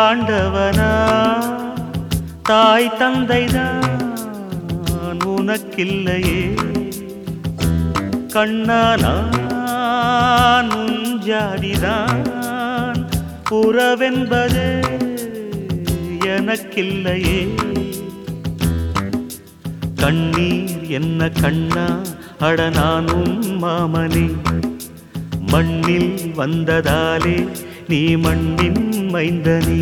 ஆண்டவனா தாய் தந்தைதான் உனக்கில்லையே கண்ணா நான் உன் ஜாதிதான் உறவென்பது எனக்கில்லையே கண்ணீர் என்ன கண்ணா அட நானும் மாமனே மண்ணில் வந்ததாலே நீ மண்ணின் மைந்தனே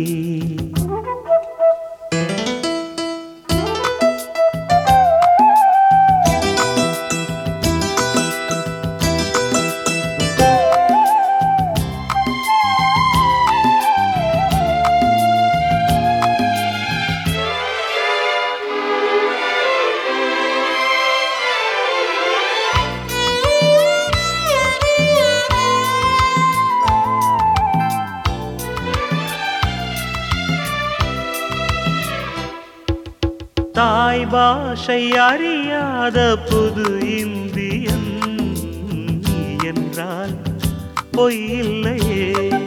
தாய் பாஷை அறியாத புது இந்தியன் நீ என்றால் பொய்யில்லையே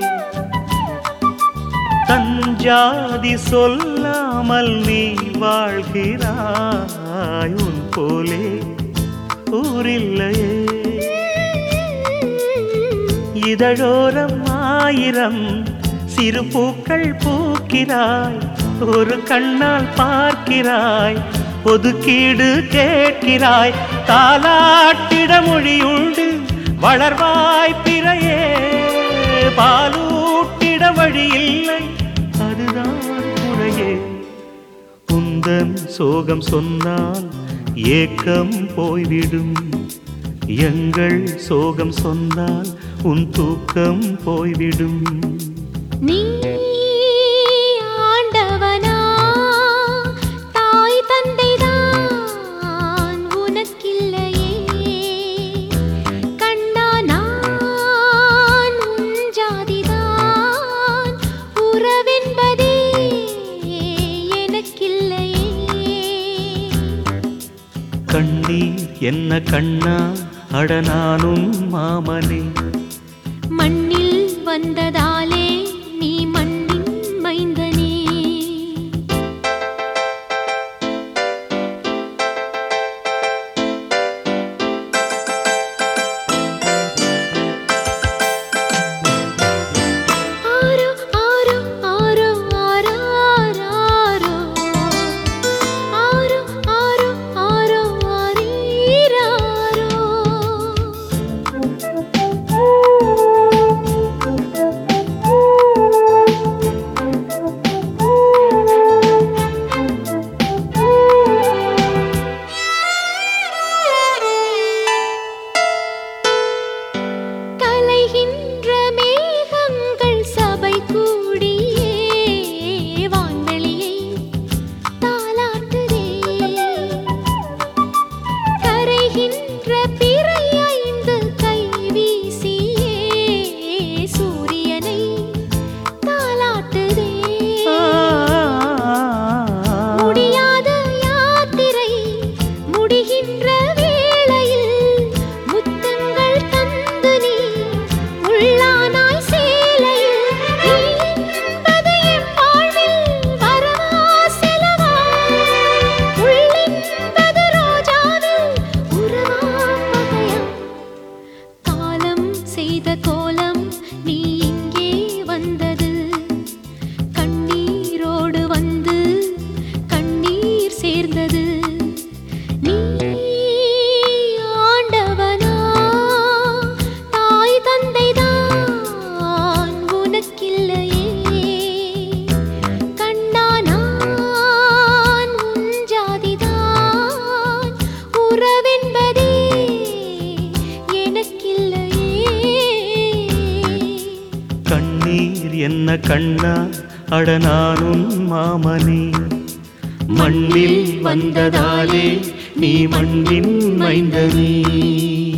தஞ்சாதி சொல்லாமல் நீ வாழ்கிறாய் உன் போலே ஊரில்லையே இதழோரம் ஆயிரம் சிறு பூக்கள் பூக்கிறாய் ஒரு கண்ணால் பார்க்கிறாய் ஒதுக்கீடு கேட்கிறாய் தாலாட்டிட மொழியுண்டு வளர்வாய் பிறையே பாலூட்டிட வழி இல்லை அதுதான் குறையே உந்தன் சோகம் சொன்னால் ஏக்கம் போய்விடும் எங்கள் சோகம் சொன்னால் உன் தூக்கம் போய்விடும் நீ ஆண்டவனா தாய் தந்தைதான் உனக்கில்லையே கண்ணா நான் உன் ஜாதிதான் உறவென்பதே எனக்கில்லையே கண்ணீர் என்ன கண்ணா அட நானும் மாமனே மண்ணில் வந்ததாலே நீ மண்ணின் மைந்தனே ஆரோ ஆரோ ஆரோ ஆராரோ ஆரோ ஆரோ ஆரோ ஆரீராரோ கலைகின்ற மேகங்கள் சபை கூடியே வான்வெளியை தாலாட்டுதே கரைகின்ற பிறை ஐந்து கை வீசியே சூரியனை தாலாட்டுதே முடியாத யாத்திரை முடிகின்ற வேளையில் முத்தங்கள் தந்து நீ உள்ளானாய் சேலையில் நீ என்பது என் வாழ்வில் வரவா செலவா உள்ளென்பது ரோஜாவில் உறவா பகையா காலம் செய்த கோலம் நீ இங்கே வந்தது கண்ணீரோடு வந்து கண்ணீர் சேர்ந்தது நீ ஆண்டவனா தாய் தந்தைதான் உனக்கில்லையே கண்ணா நான் உன் ஜாதிதான் உறவென்பதே எனக்கில்லையே கண்ணீர் என்ன கண்ணா அட நானும் மாமனே மண்ணில் வந்ததாலே நீ மண்ணின் மைந்தனே